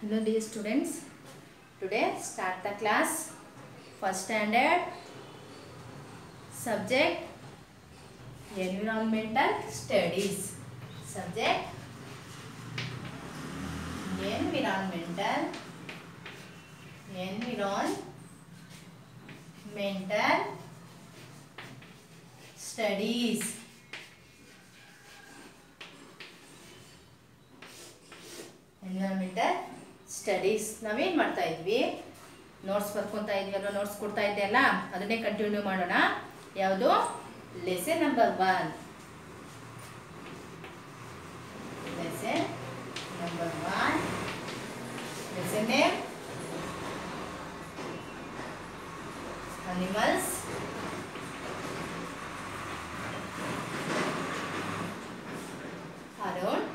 Hello dear students. Today start the class first standard subject environmental studies. Subject environmental environmental studies. Environmental studies ನಾವೇನು ಮಾಡ್ತಾ ಇದ್ವಿ notes ಬರ್ಕೊತಾ ಇದ್ವಿ ಅಲ್ವಾ notes ಕೊಡ್ತಾ ಇದ್ದೆ ಅಲ್ಲ ಅದನ್ನೇ ಕಂಟಿನ್ಯೂ ಮಾಡೋಣ ಯಾವುದು lesson number one lesson number one lesson name animals around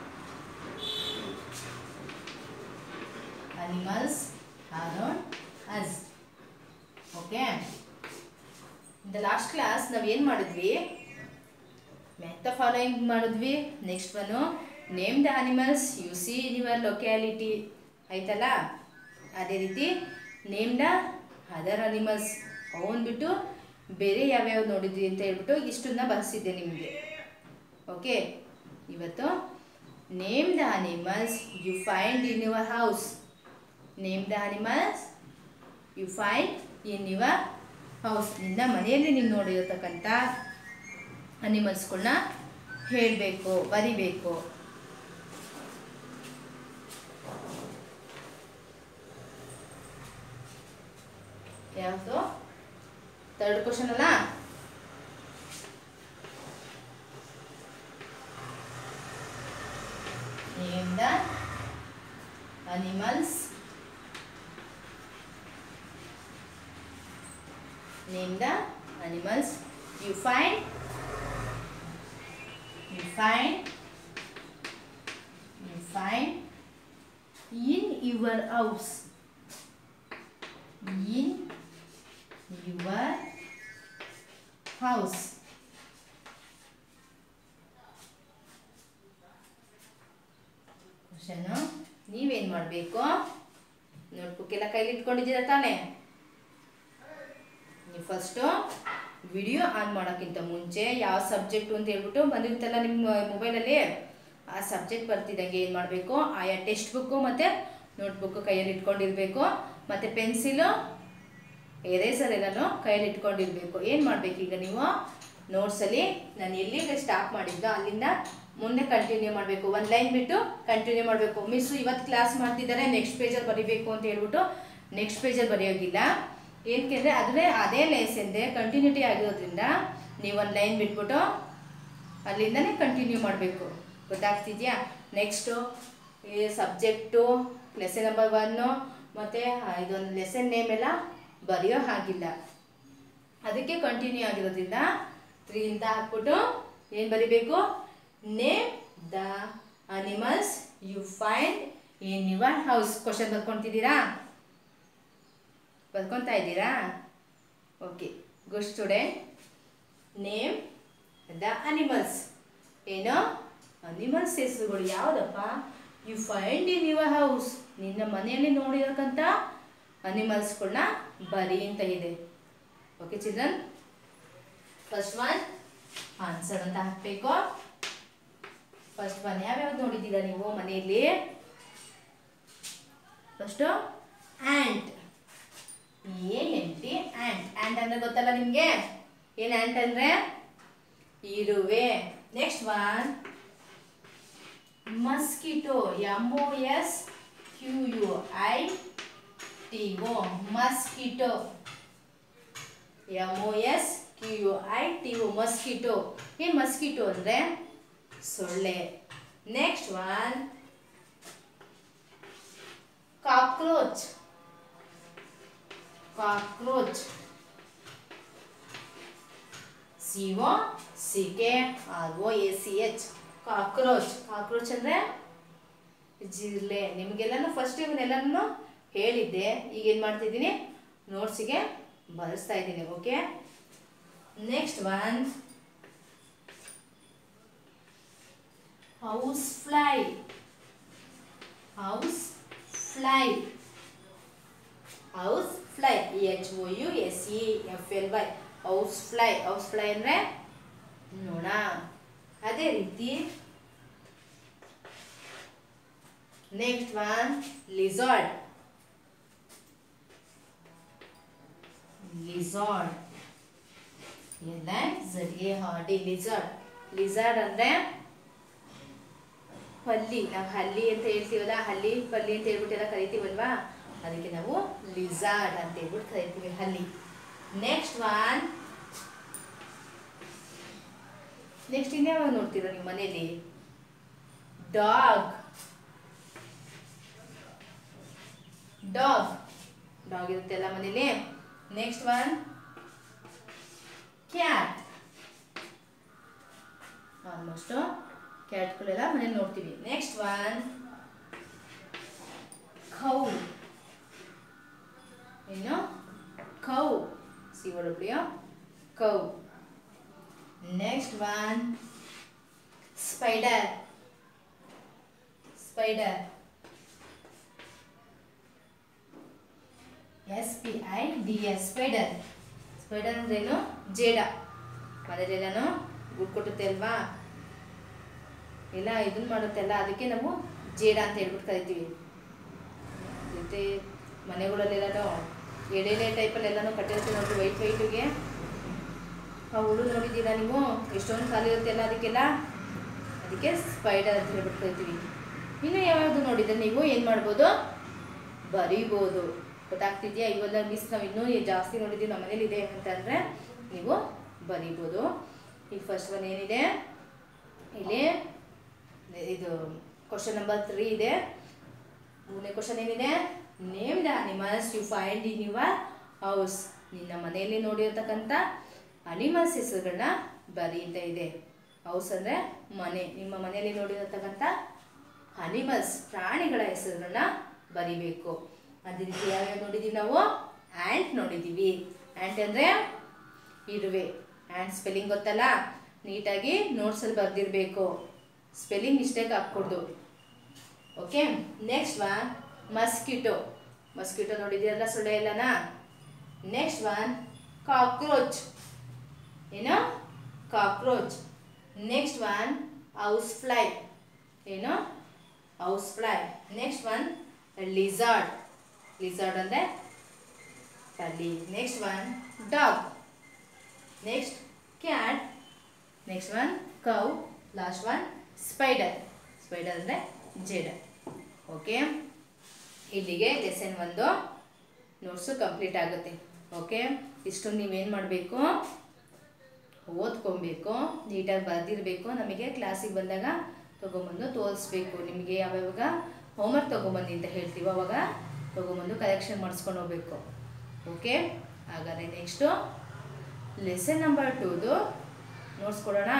animals around us. Okay the last class ನಾವು ಏನು ಮಾಡಿದ್ವಿ ಮೆತ್ತ ಫಾಲೋಯಿಂಗ್ ಮಾಡಿದ್ವಿ next one name the animals you see in your locality ಆಯ್ತಲ್ಲ ಅದೇ ರೀತಿ ನೇಮ್ ದ ಅದರ್ ಅನಿಮಲ್ಸ್ ಅವನ್ ಬಿಟ್ಟು ಬೇರೆ ಯಾವ್ಯಾವ ನೋಡಿದ್ವಿ ಅಂತ ಹೇಳ್ಬಿಟ್ಟು ಇಷ್ಟನ್ನ ಬರೆಸಿದ್ದೆ ನಿಮಗೆ ಓಕೆ ಇವತ್ತು name the animals you find in your house name the animals you find in your house ನಿನ್ನ ಮನೆಯಲ್ಲಿ ನೀನು ನೋಡಿರತಕ್ಕಂಥ ಅನಿಮಲ್ಸ್ಗಳನ್ನ ಹೇಳಬೇಕು ಬರಿಬೇಕು ಯಾವುದು ಥರ್ಡ್ ಕ್ವಶನ್ ಅಲ್ಲ name the animals name the animals you find you find you find in your house in your house question ನೀವೇನು ಮಾಡಬೇಕು ನೋಟ್ಬುಕ್ ಎಲ್ಲ ಕೈಲಿ ಇಟ್ಕೊಂಡಿದ್ದೀರಾ ತಾನೇ ನೀವು ಫಸ್ಟು ವಿಡಿಯೋ ಆನ್ ಮಾಡೋಕ್ಕಿಂತ ಮುಂಚೆ ಯಾವ ಸಬ್ಜೆಕ್ಟು ಅಂತ ಹೇಳ್ಬಿಟ್ಟು ಬಂದಿರುತ್ತಲ್ಲ ನಿಮ್ಮ ಮೊಬೈಲಲ್ಲಿ ಆ ಸಬ್ಜೆಕ್ಟ್ ಬರ್ತಿದ್ದಂಗೆ ಏನು ಮಾಡಬೇಕು ಆಯಾ ಟೆಕ್ಸ್ಟ್ ಬುಕ್ಕು ಮತ್ತು ನೋಟ್ಬುಕ್ಕು ಕೈಯಲ್ಲಿ ಇಟ್ಕೊಂಡಿರಬೇಕು ಮತ್ತು ಪೆನ್ಸಿಲು ಎರೇಸರ್ ಎಲ್ಲನೂ ಕೈಯಲ್ಲಿ ಇಟ್ಕೊಂಡಿರಬೇಕು ಏನು ಮಾಡಬೇಕು ಈಗ ನೀವು ನೋಟ್ಸಲ್ಲಿ ನಾನು ಎಲ್ಲಿಗೆ ಸ್ಟಾಪ್ ಮಾಡಿದ್ದೋ ಅಲ್ಲಿಂದ ಮುಂದೆ ಕಂಟಿನ್ಯೂ ಮಾಡಬೇಕು ಒಂದು ಲೈನ್ ಬಿಟ್ಟು ಕಂಟಿನ್ಯೂ ಮಾಡಬೇಕು ಮಿಸ್ಸು ಇವತ್ತು ಕ್ಲಾಸ್ ಮಾಡ್ತಿದ್ದಾರೆ ನೆಕ್ಸ್ಟ್ ಪೇಜಲ್ಲಿ ಬರೀಬೇಕು ಅಂತ ಹೇಳ್ಬಿಟ್ಟು ನೆಕ್ಸ್ಟ್ ಪೇಜಲ್ಲಿ ಬರೆಯೋಗಿಲ್ಲ ಏನಕ್ಕೆ ಅದೇ ಅದೇ ಲೆಸನ್ದೆ ಕಂಟಿನ್ಯೂಟಿ ಆಗಿರೋದ್ರಿಂದ ನೀವು ಒಂದು ಲೈನ್ ಬಿಟ್ಬಿಟ್ಟು ಅಲ್ಲಿಂದನೇ ಕಂಟಿನ್ಯೂ ಮಾಡಬೇಕು ಗೊತ್ತಾಗ್ತಿದ್ಯಾ ನೆಕ್ಸ್ಟು ಈ ಸಬ್ಜೆಕ್ಟು ಲೆಸನ್ ನಂಬರ್ ಒನ್ನು ಮತ್ತು ಇದೊಂದು ಲೆಸನ್ ನೇಮ್ ಎಲ್ಲ ಬರೆಯೋ ಹಾಗಿಲ್ಲ ಅದಕ್ಕೆ ಕಂಟಿನ್ಯೂ ಆಗಿರೋದ್ರಿಂದ ತ್ರೀಯಿಂದ ಹಾಕ್ಬಿಟ್ಟು ಏನು ಬರಿಬೇಕು name the animals you find in your house question ಬರ್ಕೊತಿದ್ದೀರಾ ಬರ್ಕೊತಾ ಇದ್ದೀರಾ okay good student name the animals ಏನು ಅನಿಮಲ್ಸ್ ಹೆಸರುಗಳು ಯಾವುದಪ್ಪ you find in your house ನಿನ್ನ ಮನೆಯಲ್ಲಿ ನೋಡಿರಕ್ಕಂಥ ಅನಿಮಲ್ಸ್ಗಳನ್ನ ಬರಿ ಅಂತ ಇದೆ okay children first one answer ಅಂತ ಹಾಕಬೇಕು ಫಸ್ಟ್ ಒನ್ ಯಾವ್ಯಾವ್ದು ನೋಡಿದ್ದೀರಾ ನೀವು ಮನೆಯಲ್ಲಿ ಫಸ್ಟು ಆ್ಯಂಟ್ ಏನಂಟಿ ಆ್ಯಂಟ್ ಆ್ಯಂಟ್ ಅಂದ್ರೆ ಗೊತ್ತಲ್ಲ ನಿಮಗೆ ಏನು ಆ್ಯಂಟ್ ಅಂದರೆ ಇರುವೆ next one mosquito M O S Q U I T O mosquito M O S Q U I T O mosquito ಏನು ಮಸ್ಕಿಟೋ ಅಂದರೆ ಸೊಳ್ಳೆ next one cockroach cockroach C O C K R O A C H cockroach cockroach ಅಂದರೆ ಜಿರ್ಲೆ ನಿಮಗೆಲ್ಲನೂ first ಇವನ್ನೆಲ್ಲನೂ ಹೇಳಿದ್ದೆ ಈಗ ಏನು ಮಾಡ್ತಿದ್ದೀನಿ ನೋಟ್ಸಿಗೆ ಬರೆಸ್ತಾ ಇದ್ದೀನಿ okay next one house fly house fly house fly E H O U S E F L Y house fly house fly ಅಂದರೆ ನೋಣ ಅದೇ ರೀತಿ ನೆಕ್ಸ್ಟ್ ಒನ್ ಲಿಸಾರ್ಡ್ ಲಿಸಾರ್ಡ್ ಎಲ್ಲ ಜರಿಯೆ ಹಾಡಿ ಲಿಸಾರ್ಡ್ ಲಿಸಾರ್ಡ್ ಅಂದರೆ ಪಲ್ಲಿ ನಾವು ಹಲ್ಲಿ ಅಂತ ಹೇಳ್ತೀವಲ್ಲ ಹಲ್ಲಿ ಪಲ್ಲಿ ಅಂತ ಹೇಳ್ಬಿಟ್ಟೆಲ್ಲ ಕರಿತೀವಲ್ವಾ ಅದಕ್ಕೆ ನಾವು ಲಿಸಾರ್ಡ್ ಅಂತ ಹೇಳ್ಬಿಟ್ಟು ಕರಿತೀವಿ ಹಲ್ಲಿ ನೆಕ್ಸ್ಟ್ ಒನ್ ನೆಕ್ಸ್ಟ್ ಇನ್ಯಾವಾಗ ನೋಡ್ತೀರಾ ನೀವು ಮನೇಲಿ ಡಾಗ್ ಡಾಗ್ ಡಾಗ್ ಇರುತ್ತೆಲ್ಲ ಮನೇಲಿ ನೆಕ್ಸ್ಟ್ ಒನ್ ಕ್ಯಾಟ್ ಆಲ್ಮೋಸ್ಟ್ ಕ್ಯಾಟ್ಗಳೆಲ್ಲ ಮನೇಲಿ ನೋಡ್ತೀವಿ ನೆಕ್ಸ್ಟ್ ಒನ್ ಖೌ ಏನು ಖೌ ಸಿ ಒಳಪಡಿಯೋ cow next one spider spider S P I D S spider spider ಅಂದ್ರೇನು ಜೇಡ ಮನೆಯಲ್ಲೆಲ್ಲನೂ ಗುಡ್ ಕೊಟ್ಟುತ್ತೆ ಅಲ್ವಾ ಎಲ್ಲ ಇದನ್ನ ಮಾಡುತ್ತೆ ಅಲ್ಲ ಅದಕ್ಕೆ ನಾವು ಜೇಡ ಅಂತ ಹೇಳ್ಬಿಟ್ಟು ಕರಿತೀವಿ ಮತ್ತೆ ಮನೆಗಳಲ್ಲೆಲ್ಲನೂ ಎಳೆಲೆ ಟೈಪಲ್ಲೆಲ್ಲನೂ ಕಟ್ಟಿರ್ತೀವಿ ನೋಡಿ ವೈಟ್ ವೈಟಿಗೆ ಆ ಹುಳು ನೋಡಿದ್ದೀರಾ ನೀವು ಎಷ್ಟೊಂದು ಖಾಲಿ ಇರುತ್ತೆ ಅಲ್ಲ ಅದಕ್ಕೆಲ್ಲ ಅದಕ್ಕೆ ಸ್ಪೈಡರ್ ಅಂತ ಹೇಳ್ಬಿಟ್ಟು ಕರಿತೀವಿ ಇನ್ನು ಯಾವುದು ನೋಡಿದ್ರೆ ನೀವು ಏನು ಮಾಡ್ಬೋದು ಬರೀಬೋದು ಗೊತ್ತಾಗ್ತಿದೆಯಾ ಇವೆಲ್ಲ ಮಿಸ್ ನಾವು ಇನ್ನೂ ಜಾಸ್ತಿ ನೋಡಿದ್ದೀವಿ ನಮ್ಮ ಮನೇಲಿ ಇದೆ ಅಂತಂದರೆ ನೀವು ಬರೀಬೋದು ಈಗ ಫಸ್ಟ್ ಒನ್ ಏನಿದೆ ಇಲ್ಲಿ ಇದು ಕ್ವಶನ್ ನಂಬರ್ ತ್ರೀ ಇದೆ ಮೂರನೇ ಕ್ವಶನ್ ಏನಿದೆ name the animals you find in your house ನಿನ್ನ ಮನೆಯಲ್ಲಿ ನೋಡಿರ್ತಕ್ಕಂಥ ಅನಿಮಲ್ಸ್ ಹೆಸರುಗಳನ್ನ ಬರಿ ಅಂತ ಇದೆ ಹೌಸ್ ಅಂದರೆ ಮನೆ ನಿಮ್ಮ ಮನೆಯಲ್ಲಿ ನೋಡಿರತಕ್ಕಂಥ ಅನಿಮಲ್ಸ್ ಪ್ರಾಣಿಗಳ ಹೆಸರುಗಳನ್ನ ಬರಿಬೇಕು ಅದೇ ರೀತಿ ಯಾವ್ಯಾವ ನೋಡಿದ್ದೀವಿ ನಾವು ಆ್ಯಂಟ್ ನೋಡಿದ್ದೀವಿ ಆ್ಯಂಟ್ ಅಂದರೆ ಇರುವೆ ಆ್ಯಂಟ್ ಸ್ಪೆಲ್ಲಿಂಗ್ ಗೊತ್ತಲ್ಲ ನೀಟಾಗಿ ನೋಟ್ಸಲ್ಲಿ ಬರೆದಿರಬೇಕು ಸ್ಪೆಲ್ಲಿಂಗ್ ಮಿಸ್ಟೇಕ್ ಹಾಕ್ಕೊಡ್ದು okay next one mosquito mosquito ನೋಡಿದ್ದೀರಲ್ಲ ಸೊಳ್ಳೆ ಎಲ್ಲನಾ ನೆಕ್ಸ್ಟ್ ಒನ್ ಕಾಕ್ರೋಚ್ ಏನು cockroach next one house fly ಏನು house fly next one lizard lizard ಅಂದರೆ ಅಲ್ಲಿ next one dog next cat next one cow last one spider spider ಅಂದರೆ ಜೇಡ okay ಇಲ್ಲಿಗೆ ಲೆಸನ್ ಒಂದು ನೋಟ್ಸು ಕಂಪ್ಲೀಟ್ ಆಗುತ್ತೆ ಓಕೆ ಇಷ್ಟು ನೀವೇನು ಮಾಡಬೇಕು ಓದ್ಕೊಬೇಕು ನೀಟಾಗಿ ಬರೆದಿರಬೇಕು ನಮಗೆ ಕ್ಲಾಸಿಗೆ ಬಂದಾಗ ತೊಗೊಂಬಂದು ತೋರಿಸ್ಬೇಕು ನಿಮಗೆ ಯಾವ್ಯಾವಾಗ ಹೋಮ್ವರ್ಕ್ ತೊಗೊಂಬನ್ನಿ ಅಂತ ಹೇಳ್ತೀವಿ ಅವಾಗ ತೊಗೊಂಬಂದು ಕಲೆಕ್ಷನ್ ಮಾಡಿಸ್ಕೊಂಡು ಹೋಗ್ಬೇಕು ಓಕೆ ಹಾಗಾದರೆ ನೆಕ್ಸ್ಟು ಲೆಸನ್ ನಂಬರ್ ಟೂದು ನೋಟ್ಸ್ ಕೊಡೋಣ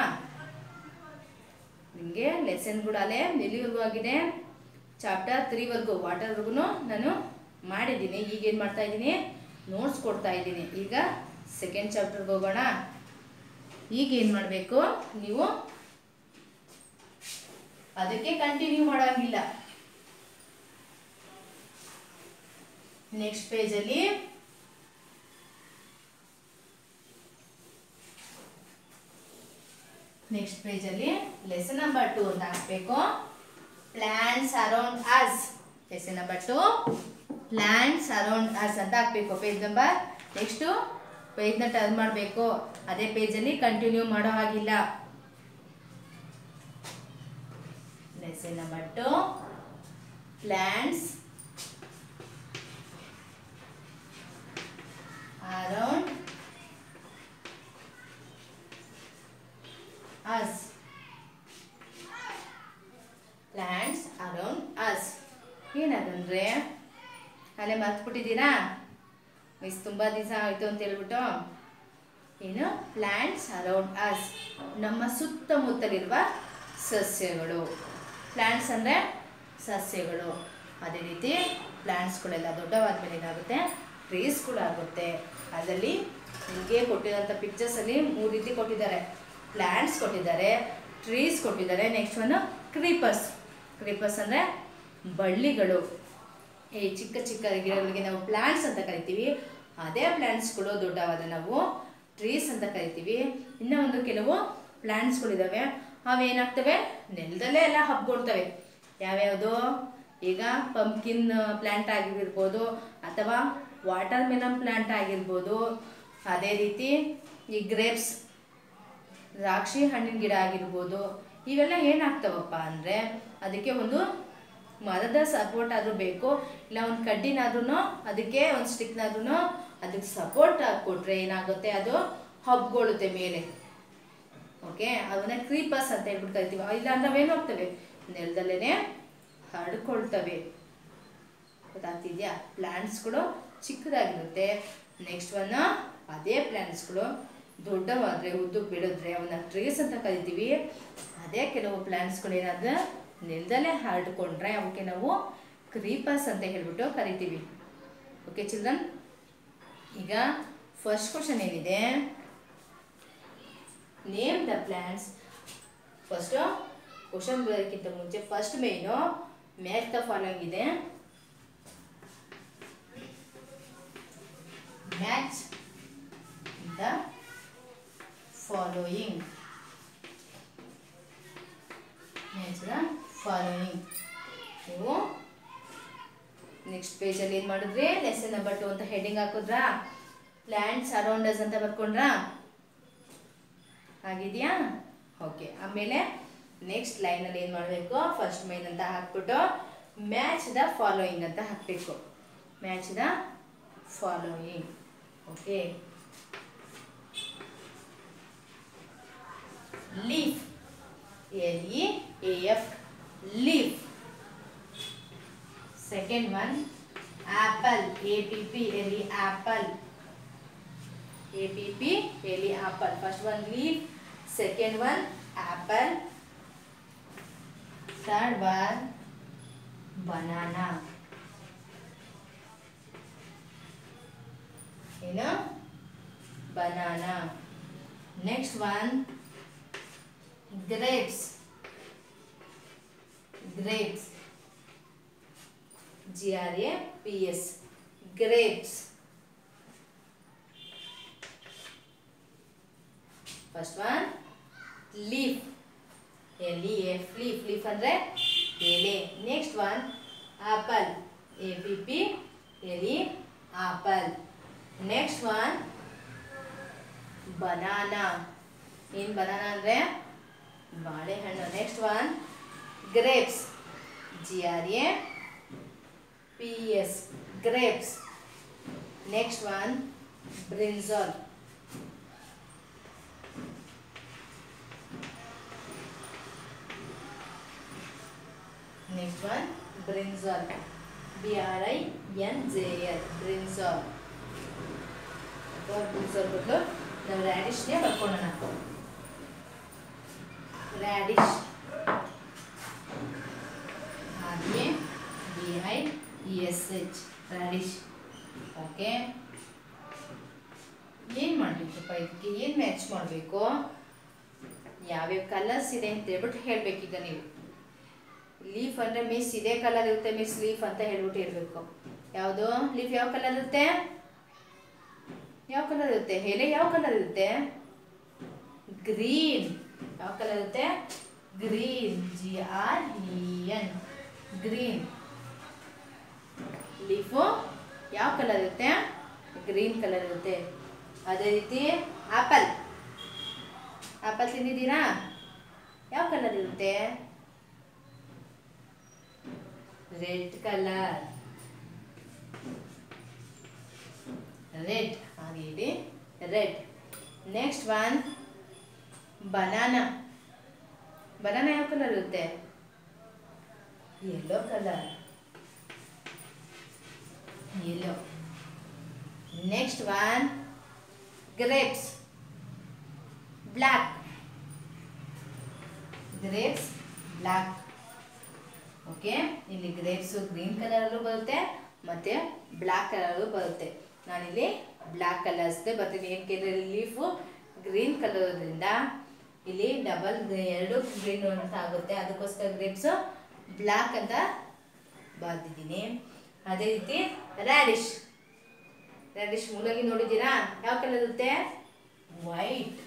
ನಿಮಗೆ ಲೆಸನ್ ಕೂಡ ಅಲ್ಲೇ ಎಲ್ಲಿವರೆಗೂ ಆಗಿದೆ ಚಾಪ್ಟರ್ ತ್ರೀವರೆಗೂ ವಾಟರ್ವರೆಗೂ ನಾನು ಮಾಡಿದ್ದೀನಿ ಈಗ ಏನು ಮಾಡ್ತಾ ಇದ್ದೀನಿ ನೋಟ್ಸ್ ಕೊಡ್ತಾ ಇದ್ದೀನಿ ಈಗ ಸೆಕೆಂಡ್ ಚಾಪ್ಟರ್ಗೆ ಹೋಗೋಣ ಈಗ ಏನು ಮಾಡಬೇಕು ನೀವು ಅದಕ್ಕೆ ಕಂಟಿನ್ಯೂ ಮಾಡೋಂಗಿಲ್ಲ ನೆಕ್ಸ್ಟ್ ಪೇಜಲ್ಲಿ ನೆಕ್ಸ್ಟ್ ಪೇಜಲ್ಲಿ ಲೆಸನ್ ನಂಬರ್ ಟು ಅಂತ ಹಾಕ್ಬೇಕು plants around us lesson number two plants around us ಅಂತ ಹಾಕ್ಬೇಕು ಪೇಜ್ ನಂಬರ್ ನೆಕ್ಸ್ಟು ಪೇಜ್ನ ಟರ್ನ್ ಮಾಡಬೇಕು ಅದೇ ಪೇಜಲ್ಲಿ ಕಂಟಿನ್ಯೂ ಮಾಡೋ ಹಾಗಿಲ್ಲ lesson number two plants around us plants around us ಏನದಂದ್ರೆ ಅಲ್ಲೇ ಮರ್ತ್ಬಿಟ್ಟಿದ್ದೀರಾ ಮಿಸ್ ತುಂಬ ದಿವಸ ಆಯಿತು ಅಂತ ಹೇಳ್ಬಿಟ್ಟು ಏನು ಪ್ಲಾಂಟ್ಸ್ ಅರೌಂಡ್ ಅಸ್ ನಮ್ಮ ಸುತ್ತಮುತ್ತಲಿರುವ ಸಸ್ಯಗಳು ಪ್ಲಾಂಟ್ಸ್ ಅಂದರೆ ಸಸ್ಯಗಳು ಅದೇ ರೀತಿ ಪ್ಲಾಂಟ್ಸ್ಗಳೆಲ್ಲ ದೊಡ್ಡವಾದ್ಮೇಲೆ ಏನಾಗುತ್ತೆ ಟ್ರೀಸ್ಗಳಾಗುತ್ತೆ ಅದರಲ್ಲಿ ನಿಮಗೆ ಕೊಟ್ಟಿರೋಂಥ ಪಿಕ್ಚರ್ಸಲ್ಲಿ ಮೂರು ರೀತಿ ಕೊಟ್ಟಿದ್ದಾರೆ ಪ್ಲ್ಯಾಂಟ್ಸ್ ಕೊಟ್ಟಿದ್ದಾರೆ ಟ್ರೀಸ್ ಕೊಟ್ಟಿದ್ದಾರೆ ನೆಕ್ಸ್ಟ್ ಒನ್ ಕ್ರೀಪರ್ಸ್ ಕ್ರೀಪರ್ಸ್ ಅಂದರೆ ಬಳ್ಳಿಗಳು ಈ ಚಿಕ್ಕ ಚಿಕ್ಕ ಗಿಡಗಳಿಗೆ ನಾವು ಪ್ಲಾಂಟ್ಸ್ ಅಂತ ಕರಿತೀವಿ ಅದೇ ಪ್ಲಾಂಟ್ಸ್ಗಳು ದೊಡ್ಡವಾದ ನಾವು ಟ್ರೀಸ್ ಅಂತ ಕರಿತೀವಿ ಇನ್ನು ಒಂದು ಕೆಲವು ಪ್ಲಾಂಟ್ಸ್ಗಳಿದ್ದಾವೆ ಅವೇನಾಗ್ತವೆ ನೆಲದಲ್ಲೇ ಎಲ್ಲ ಹಬ್ಕೊಳ್ತವೆ ಯಾವ್ಯಾವುದು ಈಗ ಪಂಪ್ಕಿನ್ ಪ್ಲ್ಯಾಂಟ್ ಆಗಿರ್ಬೋದು ಅಥವಾ ವಾಟರ್ ಮೆಲನ್ ಪ್ಲ್ಯಾಂಟ್ ಆಗಿರ್ಬೋದು ಅದೇ ರೀತಿ ಈ ಗ್ರೇಪ್ಸ್ ದ್ರಾಕ್ಷಿ ಹಣ್ಣಿನ ಗಿಡ ಆಗಿರ್ಬೋದು ಇವೆಲ್ಲ ಏನಾಗ್ತವಪ್ಪ ಅಂದರೆ ಅದಕ್ಕೆ ಒಂದು ಮರದ ಸಪೋರ್ಟ್ ಆದರೂ ಬೇಕು ಇಲ್ಲ ಒಂದು ಕಡ್ಡಿನಾದ್ರೂ ಅದಕ್ಕೆ ಒಂದು ಸ್ಟಿಕ್ನಾದ್ರೂ ಅದಕ್ಕೆ ಸಪೋರ್ಟ್ ಕೊಟ್ರೆ ಏನಾಗುತ್ತೆ ಅದು ಹಬ್ಗೊಳುತ್ತೆ ಮೇಲೆ ಓಕೆ ಅದನ್ನ ಕ್ರೀಪರ್ಸ್ ಅಂತ ಹೇಳ್ಬಿಟ್ಟು ಕರಿತೀವಿ ಇಲ್ಲ ಅಂದ್ರೆ ಅವೇನು ಹೋಗ್ತವೆ ನೆಲದಲ್ಲೇ ಹರಡ್ಕೊಳ್ತವೆ ಗೊತ್ತಾಗ್ತಿದ್ಯಾ ಪ್ಲ್ಯಾಂಟ್ಸ್ಗಳು ಚಿಕ್ಕದಾಗಿರುತ್ತೆ ನೆಕ್ಸ್ಟ್ ಒನ್ ಅದೇ ಪ್ಲ್ಯಾಂಟ್ಸ್ಗಳು ದೊಡ್ಡವಾದರೆ ಉದ್ದಕ್ಕೆ ಬೆಳೆದ್ರೆ ಅವನ್ನ ಟ್ರೇಸ್ ಅಂತ ಕರಿತೀವಿ ಅದೇ ಕೆಲವು ಪ್ಲ್ಯಾಂಟ್ಸ್ಗಳು ಏನಾದ್ರೆ ನೆಲದಲ್ಲೇ ಹರಡ್ಕೊಂಡ್ರೆ ಅವಕ್ಕೆ ನಾವು ಕ್ರೀಪರ್ಸ್ ಅಂತ ಹೇಳ್ಬಿಟ್ಟು ಕರಿತೀವಿ ಓಕೆ ಚಿಲ್ಡ್ರನ್ ಈಗ ಫಸ್ಟ್ ಕ್ವಶನ್ ಏನಿದೆ name the plants first question ಬರೋಕ್ಕಿಂತ ಮುಂಚೆ ಫಸ್ಟ್ ಮೇನು ಮ್ಯಾಚ್ ದ ಫಾಲೋಯಿಂಗ್ ಇದೆ match the following match the following ನೀವು ನೆಕ್ಸ್ಟ್ ಪೇಜಲ್ಲಿ ಏನು ಮಾಡಿದ್ರಿ ಲೆಸನ್ ನಂಬರ್ ಟು ಅಂತ ಹೆಡಿಂಗ್ ಹಾಕಿದ್ರಾ ಪ್ಲ್ಯಾಂಟ್ಸ್ ಅರೌಂಡಸ್ ಅಂತ ಬರ್ಕೊಂಡ್ರಾ ಆಗಿದೆಯಾ ಓಕೆ ಆಮೇಲೆ ನೆಕ್ಸ್ಟ್ ಲೈನಲ್ಲಿ ಏನು ಮಾಡಬೇಕು ಫಸ್ಟ್ ಮೈನ್ ಅಂತ ಹಾಕ್ಬಿಟ್ಟು ಮ್ಯಾಚ್ ದ ಫಾಲೋಯಿಂಗ್ ಅಂತ ಹಾಕಬೇಕು match the following okay leaf L E A F leaf second one apple A P P L E apple A P P L E apple. First one leaf, second one apple, third one banana. You know, banana. Next one grapes. Grapes. G R A P S. Grapes. First one leaf L F leaf leaf ಅಂದರೆ ಎಲೆ next one apple A P P L apple next one banana ಏನು banana ಅಂದರೆ ಬಾಳೆಹಣ್ಣು next one grapes G R A P S grapes next one brinjal Next one, brinjal. B R I N J L. Brinjal. ಅಥವಾ brinjal ಬದಲು ನಾವು ರ್ಯಾಡಿಶ್ನೇ ಬರ್ಕೊಳ್ಳೋಣ radish R A B I E S H radish okay ಏನು ಮಾಡಬೇಕಪ್ಪ ಇದಕ್ಕೆ ಏನು match ಮಾಡಬೇಕು ಯಾವ್ಯಾವ ಕಲರ್ಸ್ ಇದೆ ಅಂತ ಹೇಳ್ಬಿಟ್ಟು ಹೇಳಬೇಕೀಗ ನೀವು ಲೀಫ್ ಅಂದರೆ ಮಿಸ್ ಇದೇ ಕಲರ್ ಇರುತ್ತೆ ಮಿಸ್ ಲೀಫ್ ಅಂತ ಹೇಳ್ಬಿಟ್ಟು ಇರಬೇಕು ಯಾವುದು ಲೀಫ್ ಯಾವ ಕಲರ್ ಇರುತ್ತೆ ಯಾವ ಕಲರ್ ಇರುತ್ತೆ ಎಲೆ ಯಾವ ಕಲರ್ ಇರುತ್ತೆ ಗ್ರೀನ್ ಯಾವ ಕಲರ್ ಇರುತ್ತೆ green G R E N green leaf ಯಾವ ಕಲರ್ ಇರುತ್ತೆ ಗ್ರೀನ್ ಕಲರ್ ಇರುತ್ತೆ ಅದೇ ರೀತಿ ಆಪಲ್ ಆಪಲ್ ತಿಂದಿದ್ದೀರಾ ಯಾವ ಕಲರ್ ಇರುತ್ತೆ ರೆಡ್ ಕಲರ್ ರೆಡ್ ಹಾಗೆ ಇದೆ red next one banana banana ಯಾವ ಕಲರ್ ಇರುತ್ತೆ yellow colour yellow next one grapes black grapes black okay ಇಲ್ಲಿ ಗ್ರೇಪ್ಸು ಗ್ರೀನ್ ಕಲರಲ್ಲೂ ಬರುತ್ತೆ ಮತ್ತು ಬ್ಲ್ಯಾಕ್ ಕಲರಲ್ಲೂ ಬರುತ್ತೆ ನಾನಿಲ್ಲಿ ಬ್ಲ್ಯಾಕ್ ಕಲರ್ಸ್ದೇ ಬರ್ತೀನಿ ಏಕೆಂದರೆ ಲೀಫು ಗ್ರೀನ್ ಕಲರ್ದಿಂದ ಇಲ್ಲಿ ಡಬಲ್ ಎರಡು ಗ್ರೀನ್ ಅಂತ ಆಗುತ್ತೆ ಅದಕ್ಕೋಸ್ಕರ ಗ್ರೇಪ್ಸು ಬ್ಲ್ಯಾಕ್ ಅಂತ ಬರ್ದಿದ್ದೀನಿ ಅದೇ ರೀತಿ ರ್ಯಾಡಿಶ್ ರ್ಯಾಡಿಶ್ ಮೂಲಂಗಿ ನೋಡಿದ್ದೀರಾ ಯಾವ ಕಲರ್ ಇರುತ್ತೆ white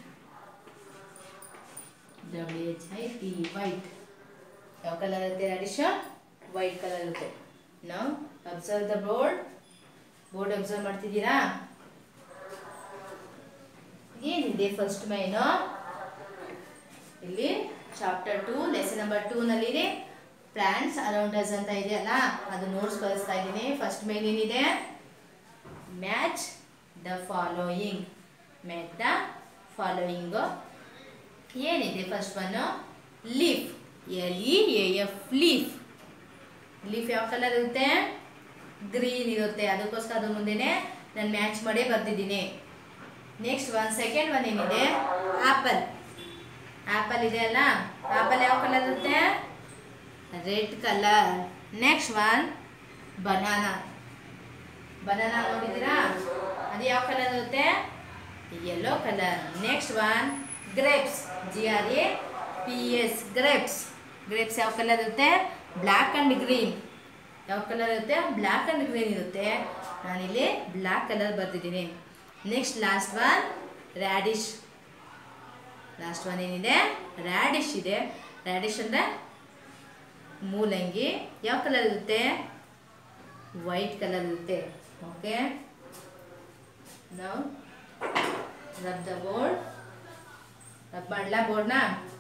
W H I T white ಯಾವ ಕಲರ್ ಇರುತ್ತೆ ರ್ಯಾಡಿಶ್ ವೈಟ್ ಕಲರ್ ಇರುತ್ತೆ ನಾವು observe the board board observe ಮಾಡ್ತಿದ್ದೀರಾ ಏನಿದೆ ಫಸ್ಟ್ ಮೈನು ಇಲ್ಲಿ chapter two lesson number two ನಲ್ಲಿ ಪ್ಲಾಂಟ್ಸ್ ಅರೌಂಡ್ ಅಸ್ ಅಂತ ಇದೆ ಅಲ್ಲ ಅದು ನೋಟ್ಸ್ ಕಳಿಸ್ತಾ ಇದ್ದೀನಿ ಫಸ್ಟ್ ಮೇನ್ ಏನಿದೆ match the following match the following ಏನಿದೆ first one leaf L E A F leaf leaf ಯಾವ ಕಲರ್ ಇರುತ್ತೆ ಗ್ರೀನ್ ಇರುತ್ತೆ ಅದಕ್ಕೋಸ್ಕರ ಅದ್ರ ಮುಂದೆನೆ ನಾನು ಮ್ಯಾಚ್ ಮಾಡೇ ಬರ್ದಿದ್ದೀನಿ ನೆಕ್ಸ್ಟ್ ಒನ್ ಸೆಕೆಂಡ್ ಒನ್ ಏನಿದೆ ಆಪಲ್ ಆಪಲ್ ಇದೆ ಅಲ್ಲ ಆಪಲ್ ಯಾವ ಕಲರ್ ಇರುತ್ತೆ red colour next one banana banana ನೋಡಿದ್ದೀರಾ ಅದು ಯಾವ ಕಲರ್ ಇರುತ್ತೆ yellow colour next one grapes G R A P S grapes grapes ಯಾವ ಕಲರ್ ಇರುತ್ತೆ ಬ್ಲ್ಯಾಕ್ ಆ್ಯಂಡ್ ಗ್ರೀನ್ ಯಾವ ಕಲರ್ ಇರುತ್ತೆ ಬ್ಲ್ಯಾಕ್ ಆ್ಯಂಡ್ ಗ್ರೀನ್ ಇರುತ್ತೆ ನಾನಿಲ್ಲಿ ಬ್ಲ್ಯಾಕ್ ಕಲರ್ ಬರ್ದಿದ್ದೀನಿ next last one radish last one ಏನಿದೆ ರ್ಯಾಡಿಶ್ ಇದೆ ರ್ಯಾಡಿಶ್ ಅಂದರೆ ಮೂಲಂಗಿ ಯಾವ ಕಲರ್ ಇರುತ್ತೆ ವೈಟ್ ಕಲರ್ ಇರುತ್ತೆ ಓಕೆ ನಾವು ರಬ್ ದ ಬೋರ್ಡ್ ರಬ್ ಮಾಡಲಾ ಬೋರ್ಡ್ನ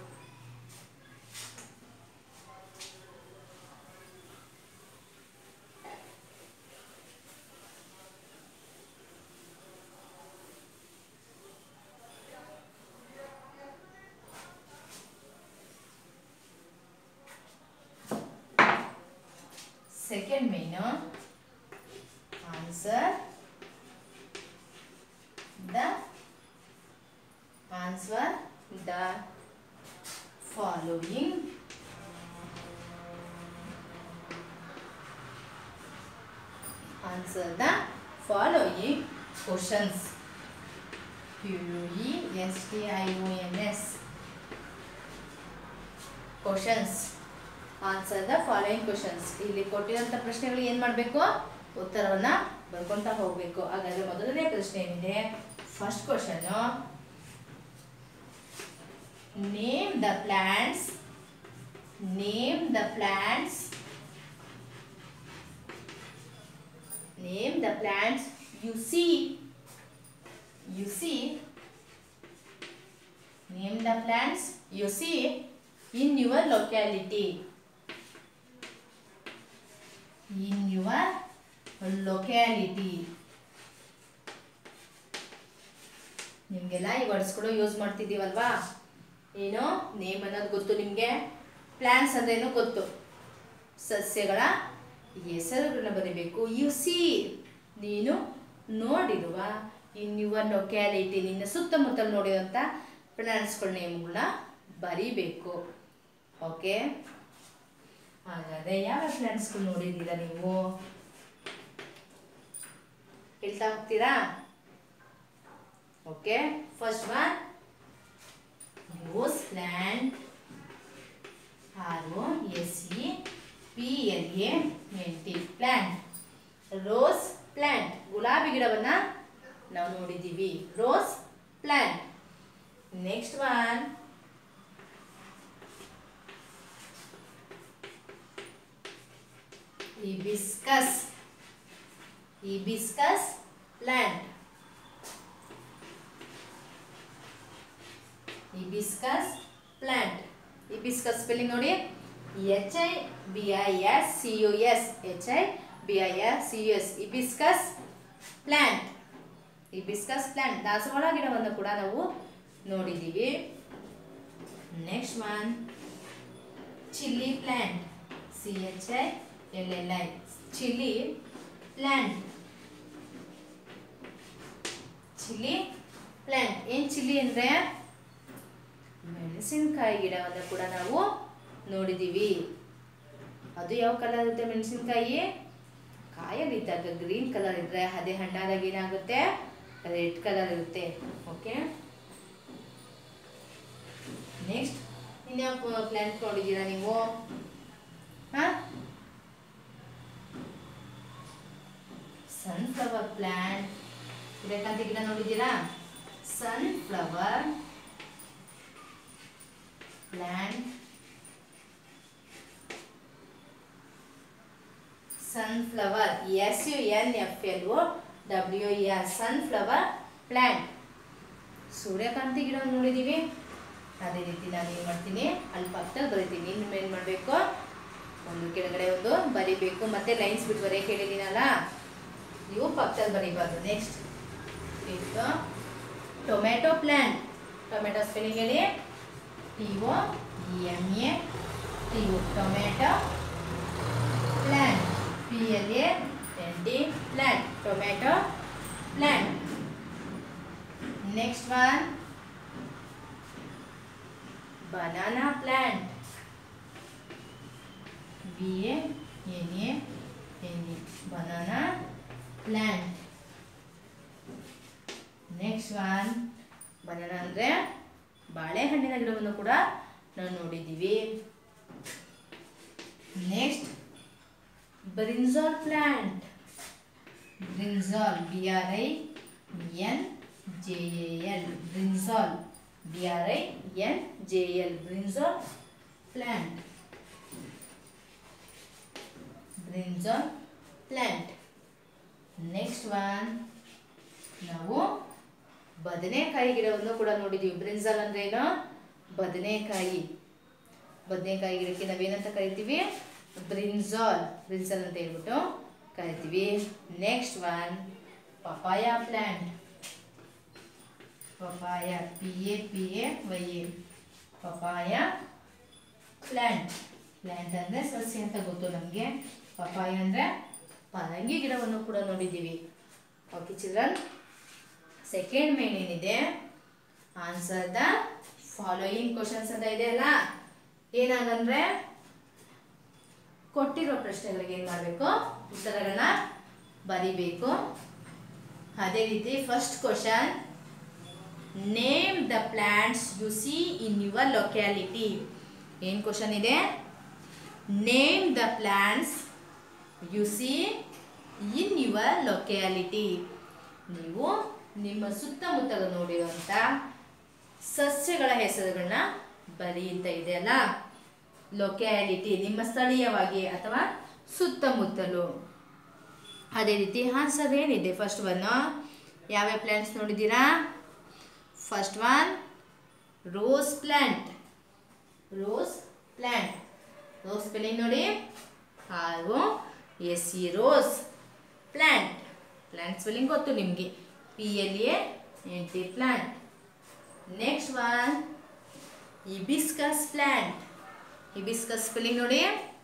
second menu answer the answer the following answer the following questions Q E S T I O N S questions answer the following questions ಇಲ್ಲಿ ಕೊಟ್ಟಿರೋಂಥ ಪ್ರಶ್ನೆಗಳಿಗೆ ಏನು ಮಾಡಬೇಕು ಉತ್ತರವನ್ನ ಬರ್ಕೊಂತ ಹೋಗಬೇಕು ಹಾಗಾದ್ರೆ ಮೊದಲನೇ ಪ್ರಶ್ನೆ ಏನಿದೆ first question name the plants name the plants name the plants you see you see name the plants you see in your locality in your locality ನಿಮಗೆಲ್ಲ ಈ ವರ್ಡ್ಸ್ಗಳು ಯೂಸ್ ಮಾಡ್ತಿದ್ದೀವಲ್ವಾ ಏನು ನೇಮ್ ಅನ್ನೋದು ಗೊತ್ತು ನಿಮಗೆ ಪ್ಲಾನ್ಸ್ ಅಂದ್ರೇನು ಗೊತ್ತು ಸಸ್ಯಗಳ ಹೆಸರುಗಳನ್ನ ಬರೀಬೇಕು ಯು ಸಿ ನೀನು ನೋಡಿರುವ ಇನ್ ಯುವರ್ ಲೊಕ್ಯಾಲಿಟಿ ನಿನ್ನ ಸುತ್ತಮುತ್ತಲು ನೋಡಿರುವಂಥ ಪ್ಲಾಂಟ್ಸ್ಗಳ ನೇಮ್ಗಳನ್ನ ಬರೀಬೇಕು ಓಕೆ ಹಾಗಾದ್ರೆ ಯಾವ ಪ್ಲಾಂಟ್ಸ್ಗಳು ನೋಡಿದ್ದೀರಾ ನೀವು ಹೇಳ್ತಾ ಹೋಗ್ತೀರಾ okay first one rose plant R O S E P L A N T plant rose plant ಗುಲಾಬಿ ಗಿಡವನ್ನ ನಾವು ನೋಡಿದ್ದೀವಿ rose plant next one hibiscus hibiscus plant hibiscus plant hibiscus spelling ನೋಡಿ H I B I S C U S H I B I S C U S hibiscus plant hibiscus plant ದಾಸವಾಳ ಗಿಡವನ್ನು ಕೂಡ ನಾವು ನೋಡಿದ್ದೀವಿ next one chilli plant C H I L L I chilli plant chilli plant ಏನು chilli ಅಂದರೆ ಮೆಣಸಿನಕಾಯಿ ಗಿಡವನ್ನು ಕೂಡ ನಾವು ನೋಡಿದ್ದೀವಿ ಅದು ಯಾವ ಕಲರ್ ಇರುತ್ತೆ ಮೆಣಸಿನಕಾಯಿ ಕಾಯಲ್ಲಿದ್ದಾಗ ಗ್ರೀನ್ ಕಲರ್ ಇದ್ದರೆ ಅದೇ ಹಣ್ಣಾದಾಗ ಏನಾಗುತ್ತೆ ರೆಡ್ ಕಲರ್ ಇರುತ್ತೆ ಓಕೆ ನೆಕ್ಸ್ಟ್ ಇನ್ಯಾವ ಪ್ಲಾಂಟ್ ನೋಡಿದ್ದೀರಾ ನೀವು ಹಾಂ ಪ್ಲ್ಯಾಂಟ್ ಸೂರ್ಯಕಾಂತಿ ಗಿಡ ನೋಡಿದ್ದೀರಾ sunflower plant sunflower S U N F L O W S sunflower plant ಸೂರ್ಯಕಾಂತಿ ಗಿಡ ನೋಡಿದ್ದೀವಿ ಅದೇ ರೀತಿ ನಾನು ಏನು ಮಾಡ್ತೀನಿ ಅಲ್ಲಿ ಪಕ್ಕದಲ್ಲಿ ಬರೀತೀನಿ ನಿಮ್ಮ ಏನು ಮಾಡಬೇಕು ಒಂದು ಕೆಳಗಡೆ ಒಂದು ಬರಿಬೇಕು ಮತ್ತೆ ಲೈನ್ಸ್ ಬಿಟ್ಟು ಬರೆಯಕ್ಕೆ ಹೇಳಿದ್ದೀನಲ್ಲ ನೀವು ಪಕ್ಕದಲ್ಲಿ ಬರೀಬಾರ್ದು ನೆಕ್ಸ್ಟ್ ಇತ್ತು ಟೊಮೆಟೊ ಪ್ಲ್ಯಾಂಟ್ ಟೊಮೆಟೊ ಸ್ಪೆಲ್ಲಿಂಗ್ ಹೇಳಿ T O E M A T O tomato plant P L A N T plant tomato plant next one banana plant b a n a n e banana plant next one banana ಅಂದರೆ ಬಾಳೆಹಣ್ಣಿನ ಗಿಡವನ್ನು ಕೂಡ ನಾವು ನೋಡಿದ್ದೀವಿ next brinjal plant brinjal B R I N J A L brinjal B R I N J L brinjal plant brinjal plant next one ನಾವು ಬದನೆಕಾಯಿ ಗಿಡವನ್ನು ಕೂಡ ನೋಡಿದ್ದೀವಿ ಬ್ರಿನ್ಸಾಲ್ ಅಂದ್ರೆ ಏನು ಬದನೆಕಾಯಿ ಬದನೆಕಾಯಿ ಗಿಡಕ್ಕೆ ನಾವೇನಂತ ಕರಿತೀವಿ ಬ್ರಿನ್ಸಾಲ್ ಬ್ರಿನ್ಸಾಲ್ ಅಂತ ಹೇಳ್ಬಿಟ್ಟು ಕರಿತೀವಿ next one papaya plant papaya P A P A Y A papaya plant plant ಅಂದರೆ ಸಸ್ಯ ಅಂತ ಗೊತ್ತು ನಮಗೆ ಪಪಾಯ ಅಂದರೆ ಪರಂಗಿ ಗಿಡವನ್ನು ಕೂಡ ನೋಡಿದ್ದೀವಿ ಓಕೆ ಚಿಲ್ಡ್ರನ್ ಸೆಕೆಂಡ್ ಮೇನ್ ಏನಿದೆ ಆನ್ಸರ್ ದ ಫಾಲೋಯಿಂಗ್ ಕ್ವಶನ್ಸ್ ಅಂತ ಇದೆ ಅಲ್ಲ ಏನಾಗಂದ್ರೆ ಕೊಟ್ಟಿರೋ ಪ್ರಶ್ನೆಗಳಿಗೆ ಏನು ಮಾಡಬೇಕು ಉತ್ತರಗಳನ್ನ ಬರಿಬೇಕು ಅದೇ ರೀತಿ first question name the plants you see in your locality ಏನು ಕ್ವಶನ್ ಇದೆ name the plants you see in your locality ನೀವು ನಿಮ್ಮ ಸುತ್ತಮುತ್ತಲು ನೋಡಿರುವಂಥ ಸಸ್ಯಗಳ ಹೆಸರುಗಳನ್ನ ಬರಿ ಅಂತ ಇದೆ ಅಲ್ಲ ಲೊಕ್ಯಾಲಿಟಿ ನಿಮ್ಮ ಸ್ಥಳೀಯವಾಗಿ ಅಥವಾ ಸುತ್ತಮುತ್ತಲು ಅದೇ ರೀತಿ ಆನ್ಸರ್ ಏನಿದೆ ಫಸ್ಟ್ ಒನ್ ಯಾವ್ಯಾವ ಪ್ಲ್ಯಾಂಟ್ಸ್ ನೋಡಿದ್ದೀರಾ first one rose plant rose plant rose spelling ನೋಡಿ R O S C rose plant plant spelling ಗೊತ್ತು ನಿಮಗೆ P L A N T plant next one hibiscus plant hibiscus spelling ನೋಡಿ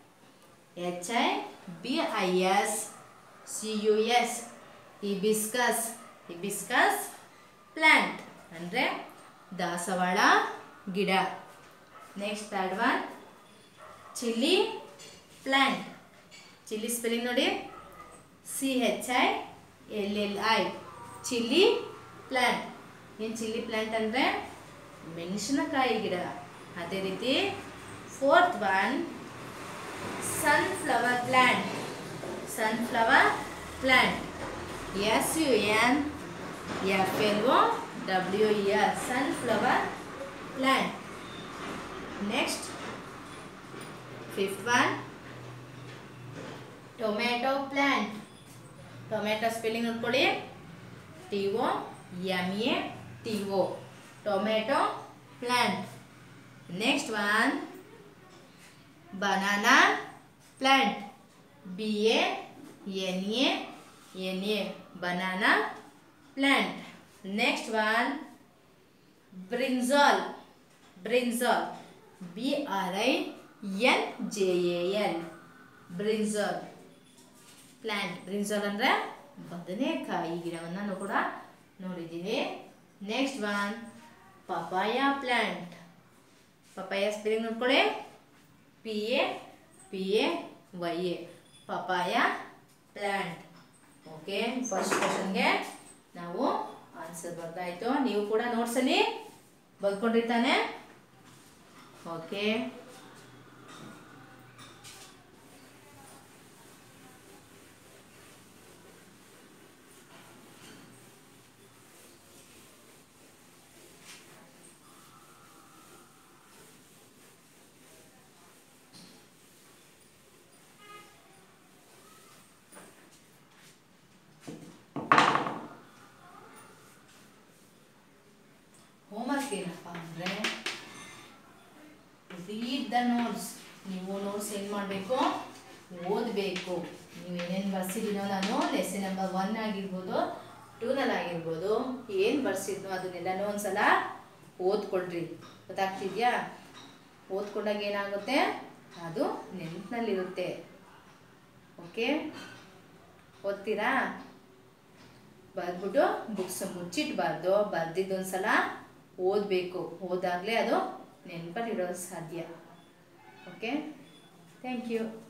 H I B I S C U S hibiscus hibiscus plant ಅಂದರೆ ದಾಸವಾಳ ಗಿಡ next third one chilli plant chilli spelling ನೋಡಿ C H I L L I chilli plant ಏನು chilli plant ಅಂದರೆ ಮೆಣಸಿನಕಾಯಿ ಗಿಡ ಅದೇ ರೀತಿ fourth one sunflower plant sunflower plant S U N F L O W E R sunflower plant next fifth one tomato plant tomato spelling ನೋಡ್ಕೊಳ್ಳಿ T O M A T O tomato plant next one banana plant B A N A N A banana plant next one brinjal brinjal B R I N J A L brinjal plant brinjal ಅಂದರೆ ಬದನೆಕಾಯಿ ಗಿಡವನ್ನು ನಾವು ಕೂಡ ನೋಡಿದ್ದೀವಿ next one papaya plant papaya spelling ನೋಡ್ಕೊಳ್ಳಿ P A P A Y A papaya plant okay first ಕ್ವಶನ್ಗೆ ನಾವು answer ಬರ್ತಾಯಿತ್ತು ನೀವು ಕೂಡ ನೋಟ್ಸಲ್ಲಿ ಬರ್ಕೊಂಡಿರ್ತಾನೆ ಓಕೆ ಫಸ್ಟ್ ಏನಪ್ಪ ಅಂದರೆ ರೀಡ್ ದ ನೋಟ್ಸ್ ನೀವು ನೋಟ್ಸ್ ಏನು ಮಾಡಬೇಕು ಓದಬೇಕು ನೀವು ಏನೇನು ಬರ್ಸಿದ್ದೀನೋ ನಾನು ಲೆಸನ್ ನಂಬರ್ ಒನ್ ಆಗಿರ್ಬೋದು ಟೂನಲ್ಲಿ ಆಗಿರ್ಬೋದು ಏನು ಬರ್ಸಿದ್ನೋ ಅದನ್ನೆಲ್ಲನೂ ಒಂದ್ಸಲ ಓದ್ಕೊಳ್ರಿ ಗೊತ್ತಾಗ್ತಿದ್ಯಾ ಓದ್ಕೊಂಡಾಗ ಏನಾಗುತ್ತೆ ಅದು ನೆನಪಿನಲ್ಲಿರುತ್ತೆ ಓಕೆ ಓದ್ತೀರಾ ಬರ್ದ್ಬಿಟ್ಟು ಬುಕ್ಸ್ ಮುಚ್ಚಿಟ್ಬಾರ್ದು ಬರ್ದಿದ್ದೊಂದ್ಸಲ ಓದಬೇಕು ಓದಾಗಲೇ ಅದು ನೆನಪಲ್ಲಿರೋದು ಸಾಧ್ಯ ಓಕೆ ಥ್ಯಾಂಕ್ ಯು